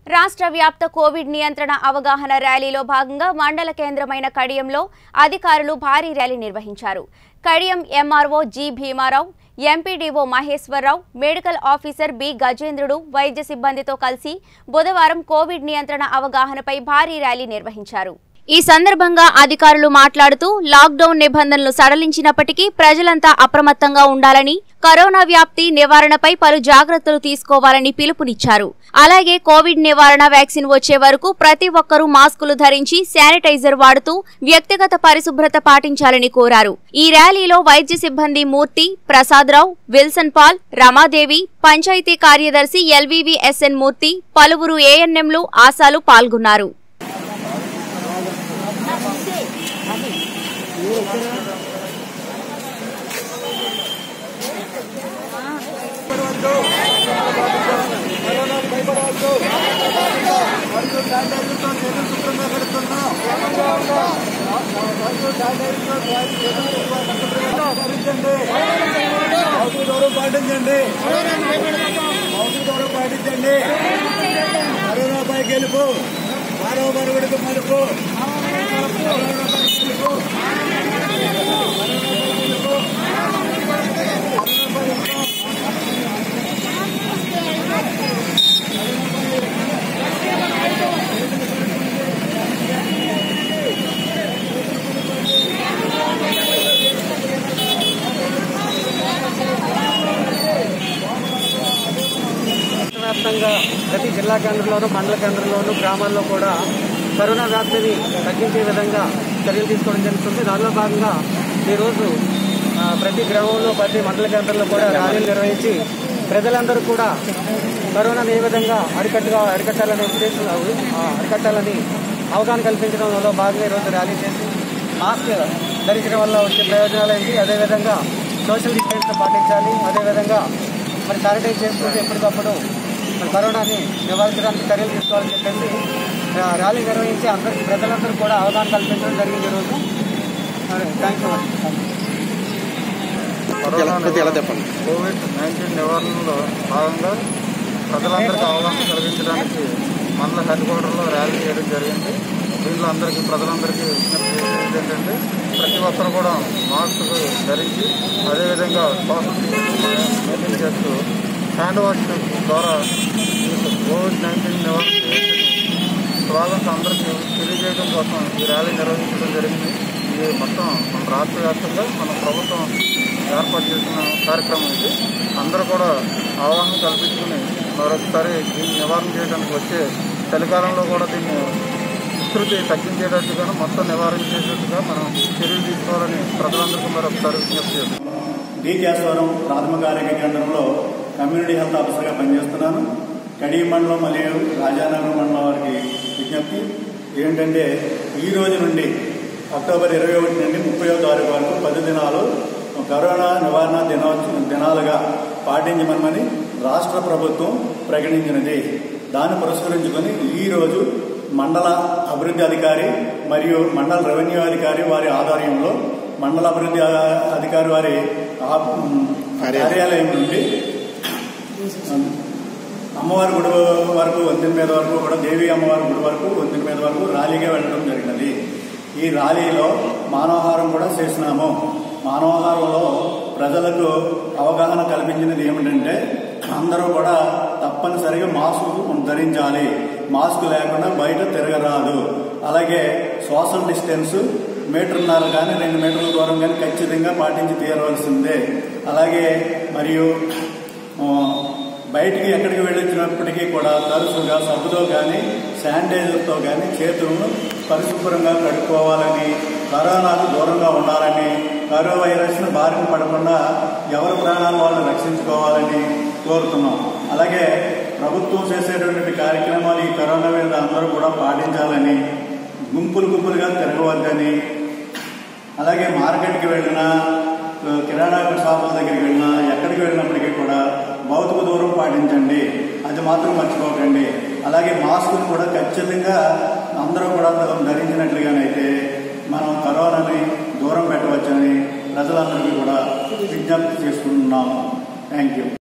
రాష్ట్ర వ్యాప్త కోవిడ్ నియంత్రణ అవగాహన ర్యాలీలో భాగంగా మండల కేంద్రమైన కడియంలో అధికారులు భారీ ర్యాలీ నిర్వహించారు Kadiyam MRO G Bhimarao MPDO Maheswararao medical officer B Gajendrudu వైద్య సిబ్బందితో కలిసి బుధవారం కోవిడ్ నియంత్రణ అవగాహనపై భారీ ర్యాలీ నిర్వహించారు ఈ సందర్భంగా అధికారులు మాట్లాడుతూ లాక్డౌన్ నిబంధనలు సడలించినప్పటికీ ప్రజలంతా అప్రమత్తంగా ఉండాలని కరోనా వ్యాప్తి నివారణపై పలు జాగ్రత్తలు తీసుకోవాలని పిలుపునిచ్చారు అలాగే కోవిడ్ నివారణ వ్యాక్సిన్ వచ్చే వరకు ప్రతి ఒక్కరూ మాస్కులు ధరించి శానిటైజర్ వాడుతూ వ్యక్తిగత పరిశుభ్రత పాటించాలని కోరారు ఈ ర్యాలీలో వైద్య సిబ్బంది మూర్తి ప్రసాదరావు విల్సన్ పాల్ రమాదేవి పంచాయతీ కార్యదర్శి ఎల్వీవీ ఎస్ఎన్ మూర్తి పలువురు ఏఎన్ఎంలు ఆశాలు పాల్గొన్నారు భౌతిక దూరం పాటించండి భౌతిక దూరం పాటించండి కరోనాపై గెలుపు మానవ మనుగడకు మలుపు కరోనాపై గెలుపు వ్యాప్తంగా ప్రతి జిల్లా కేంద్రంలోనూ మండల కేంద్రంలోనూ గ్రామాల్లో కూడా కరోనా వ్యాప్తిని తగ్గించే విధంగా చర్యలు తీసుకోవడం జరుగుతుంది దానిలో భాగంగా ఈరోజు ఆ, ప్రతి గ్రామంలో ప్రతి మండల కేంద్రంలో కూడా ర్యాలీలు నిర్వహించి ప్రజలందరూ కూడా కరోనాను ఏ విధంగా అరికట్టుగా అరికట్టాలనే ఉద్దేశం ఆ, అరికట్టాలని అవగాహన కల్పించడంలో భాగంగా ఈరోజు ర్యాలీ చేసి మాస్క్ ధరించడం వల్ల వచ్చే ప్రయోజనాలు ఏంటి అదేవిధంగా సోషల్ డిస్టెన్స్ పాటించాలి అదేవిధంగా మరి శానిటైజ్ చేసుకుంటూ ఎప్పటికప్పుడు మరి కరోనాని నివారించడానికి చర్యలు తీసుకోవాలని చెప్పేసి ఆ, ర్యాలీ నిర్వహించి అందరికీ ప్రజలందరూ కూడా అవగాహన కల్పించడం జరిగింది ఈరోజు thank you corona covid nineteen నివారణలో భాగంగా ప్రజలందరికీ అవగాహన కలిగించడానికి మండల హెడ్ క్వార్టర్లో ర్యాలీ చేయడం జరిగింది దీంట్లో అందరికీ ప్రజలందరికీ విజ్ఞప్తి చేసేది ఏంటంటే ప్రతి ఒక్కరు కూడా మాస్క్ ధరించి అదేవిధంగా సోషల్ డిస్టెన్స్ మెయింటైన్ చేస్తూ హ్యాండ్ వాష్ ద్వారా ఈ కోవిడ్ నైన్టీన్ నివారణ చేయొచ్చని స్లోగన్స్ అందరికీ తెలియజేయడం కోసం ఈ ర్యాలీ నిర్వహించడం జరిగింది ఇది మొత్తం మన రాష్ట్ర వ్యాప్తంగా మన ప్రభుత్వం ఏర్పాటు చేసిన కార్యక్రమం ఇది అందరూ కూడా అవగాహన కల్పించుకుని మరొకసారి దీన్ని నివారణ చేయడానికి వచ్చే చలికాలంలో కూడా దీన్ని విస్తృతి తగ్గించేటట్టుగా మొత్తం నివారణ చేసేట్టుగా మనం చర్యలు తీసుకోవాలని ప్రజలందరికీ మరొకసారి విజ్ఞప్తి చేస్తున్నాం డి కేశవరం ప్రాథమిక ఆరోగ్య కేంద్రంలో కమ్యూనిటీ హెల్త్ ఆఫీసర్గా పనిచేస్తున్నాను కడియం మండలం మరియు రాజానగరం మండలం వారికి విజ్ఞప్తి ఏంటంటే ఈ రోజు నుండి అక్టోబర్ ఇరవై ఒకటి నుండి ముప్పై తారీఖు వరకు పది దినాలు కరోనా నివారణ దినోత్సవ దినాలుగా పాటించమని రాష్ట్ర ప్రభుత్వం ప్రకటించినది దాన్ని పురస్కరించుకొని ఈ రోజు మండల అభివృద్ధి అధికారి మరియు మండల రెవెన్యూ అధికారి వారి ఆధ్వర్యంలో మండల అభివృద్ధి ఆ- అధికారి వారి ఆ- కార్యాలయం నుండి అమ్మవారి గుడి వరకు వంతెన మీద వరకు కూడా దేవి అమ్మవారి గుడి వరకు వంతెన మీద వరకు ర్యాలీగా వెళ్ళడం జరిగినది ఈ ర్యాలీలో మానవహారం కూడా చేసినాము మానవహారంలో ప్రజలకు అవగాహన కల్పించినది ఏమిటంటే అందరూ కూడా తప్పనిసరిగా మాస్క్ ధరించాలి మాస్క్ లేకుండా బయట తిరగరాదు అలాగే సోషల్ డిస్టెన్స్ మీటర్న్నర కానీ రెండు మీటర్ల దూరం కానీ ఖచ్చితంగా పాటించి తీరవలసిందే అలాగే మరియు ఆ, బయటికి ఎక్కడికి వెళ్ళొచ్చినప్పటికీ కూడా తరచుగా సబ్బుతో కానీ శానిటైజర్తో కానీ చేతులను పరిశుభ్రంగా కడుక్కోవాలని కరోనాకు దూరంగా ఉండాలని కరోనా వైరస్ను బారిన పడకుండా ఎవరి ప్రాణాలు వాళ్ళు రక్షించుకోవాలని కోరుతున్నాం అలాగే ప్రభుత్వం చేసేటటువంటి కార్యక్రమాలు ఈ కరోనా మీద అందరూ కూడా పాటించాలని గుంపులు గుంపులుగా తిరగవద్దని అలాగే మార్కెట్కి వెళ్ళినా ఆ, కిరాణా షాపుల దగ్గరికి వెళ్ళినా ఎక్కడికి వెళ్ళినప్పటికీ కూడా భౌతిక దూరం పాటించండి అది మాత్రం మర్చిపోకండి అలాగే మాస్కులు కూడా ఖచ్చితంగా అందరూ కూడా ధరించినట్లుగానైతే మనం కరోనాని దూరం పెట్టవచ్చని ప్రజలందరికీ కూడా విజ్ఞప్తి చేసుకుంటున్నాము థ్యాంక్ యూ